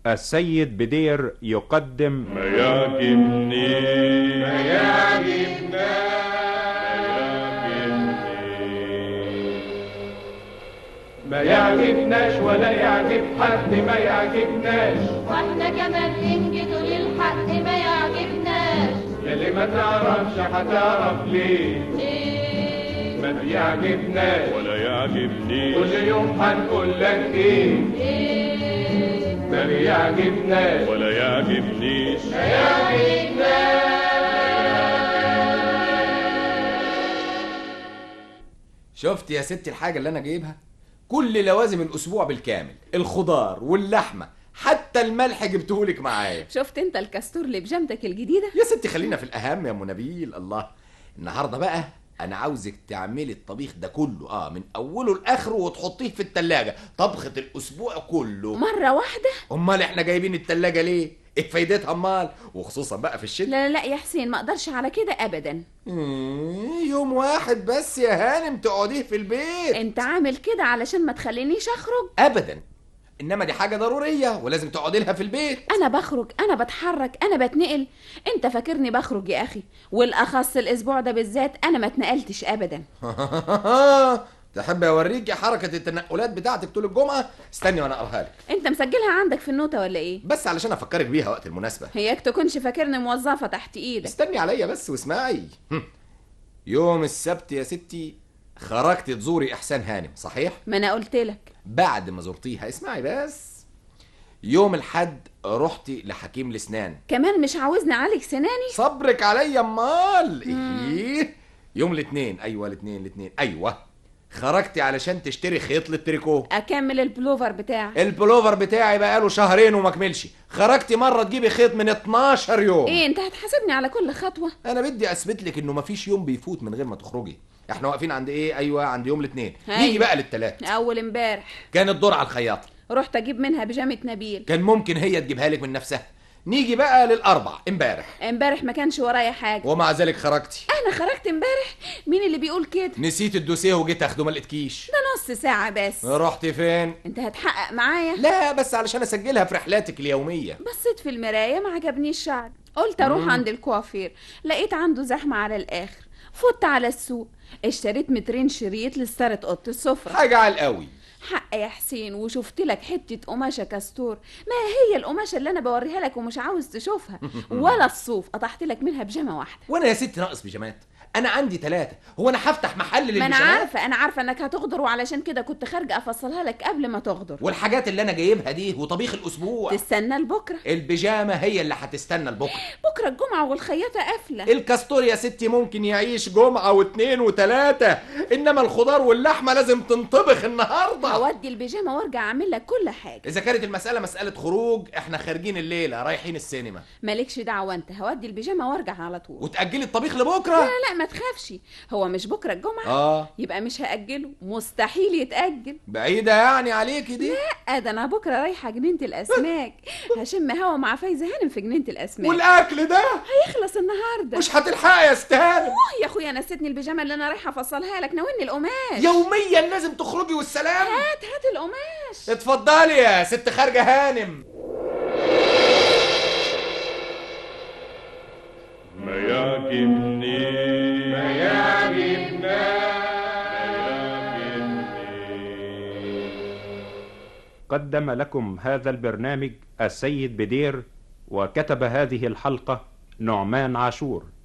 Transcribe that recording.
السيد بدير يقدم ما يعجبني ما يعجبنا ما يعجبناش ولا يعجب حد ما يعجبناش واحنا كمان ننجد للحق ما يعجبناش يلي ما تعرفش هتعرف ليه ايه ما بيعجبناش ولا يعجبني كل يوم هنقول لك ايه ايه ما بيعجبناش ولا يعجبنيش شفت يا ستي الحاجة اللي أنا جايبها؟ كل لوازم الأسبوع بالكامل الخضار واللحمة حتى الملح جبتهولك معايا شفت انت الكاستور لبجامتك الجديدة يا ستي خلينا في الأهم يا أم نبيل الله النهاردة بقى أنا عاوزك تعملي الطبيخ ده كله آه من أوله لآخره وتحطيه في التلاجة طبخة الأسبوع كله مرة واحدة أمال إحنا جايبين التلاجة ليه؟ إيه فايدتها أمال؟ وخصوصا بقى في الشتاء لا لا لا يا حسين ما اقدرش على كده ابدا إيه، يوم واحد بس يا هانم تقعديه في البيت انت عامل كده علشان ما تخلينيش اخرج ابدا انما دي حاجه ضروريه ولازم تقعدي لها في البيت انا بخرج انا بتحرك انا بتنقل انت فاكرني بخرج يا اخي والاخص الاسبوع ده بالذات انا ما اتنقلتش ابدا تحب اوريكي حركه التنقلات بتاعتك طول الجمعه استني وانا اقراها لك انت مسجلها عندك في النوتة ولا ايه بس علشان افكرك بيها وقت المناسبه هياك تكونش فاكرني موظفة تحت ايدك استني عليا بس واسمعي هم. يوم السبت يا ستي خرجت تزوري احسان هانم صحيح ما انا قلت لك بعد ما زرتيها اسمعي بس يوم الحد رحتي لحكيم الاسنان كمان مش عاوزني اعالج سناني صبرك عليا امال ايه يوم الاثنين ايوه الاثنين الاثنين ايوه خرجتي علشان تشتري خيط للتريكو اكمل البلوفر بتاعي البلوفر بتاعي بقاله شهرين وما كملش خرجتي مره تجيبي خيط من 12 يوم ايه انت هتحاسبني على كل خطوة انا بدي اثبت لك انه مفيش يوم بيفوت من غير ما تخرجي احنا واقفين عند ايه ايوه عند يوم الاثنين أيوة. نيجي بقى للثلاث اول امبارح كان الدور على الخياطه رحت اجيب منها بيجامة نبيل كان ممكن هي تجيبها لك من نفسها نيجي بقى للاربع امبارح امبارح ما كانش ورايا حاجة ومع ذلك خرجتي انا خرجت امبارح مين اللي بيقول كده نسيت الدوسيه وجيت اخده ما لقيتكيش ده نص ساعة بس رحت فين انت هتحقق معايا لا بس علشان اسجلها في رحلاتك اليوميه بصيت في المراية ما عجبنيش شعري قلت اروح عند الكوافير لقيت عنده زحمة على الاخر فوت على السوق اشتريت مترين شريط لستارة اوضة السفرة حاجه على القوي حق يا حسين وشفت لك حتة قماشة كاستور ما هي القماشة اللي انا بوريها لك ومش عاوز تشوفها ولا الصوف قطعت لك منها بيجامة واحدة وانا يا ستي ناقص بيجامات انا عندي ثلاثة هو انا هفتح محل ما للبيجامات انا عارفة انا عارفة انك هتغدر وعلشان كده كنت خارجة افصلها لك قبل ما تغدر والحاجات اللي انا جايبها دي وطبيخ الاسبوع تستنى لبكرة البيجامه هي اللي هتستنى لبكره بكرة الجمعة والخياطة قافلة الكاستور يا ستي ممكن يعيش جمعه واثنين وثلاثه انما الخضار واللحمه لازم تنطبخ النهارده هودي البيجامة وارجع اعمل لك كل حاجة اذا كانت المساله مساله خروج احنا خارجين الليله رايحين السينما مالكش دعوة انت هودي البيجامة وارجع على طول وتاجلي الطبيخ لا لبكره لا لا ما تخافش هو مش بكرة الجمعة اه يبقى مش هأجله مستحيل يتأجل بعيده يعني عليكي دي لا ده انا بكرة رايحة جنينة الأسماك هشم هوا مع فايزة هانم في جنينة الأسماك والاكل ده هيخلص النهاردة مش هتلحقي يا استهانم أوه يا اخويا نسيتني البيجامة اللي انا رايحة افصلها لك ناولني القماش يوميا لازم تخرجي والسلام هات هات القماش اتفضلي يا ست خارجه هانم ما يعجبني ما يعجبنا قدم لكم هذا البرنامج السيد بدير وكتب هذه الحلقة نعمان عاشور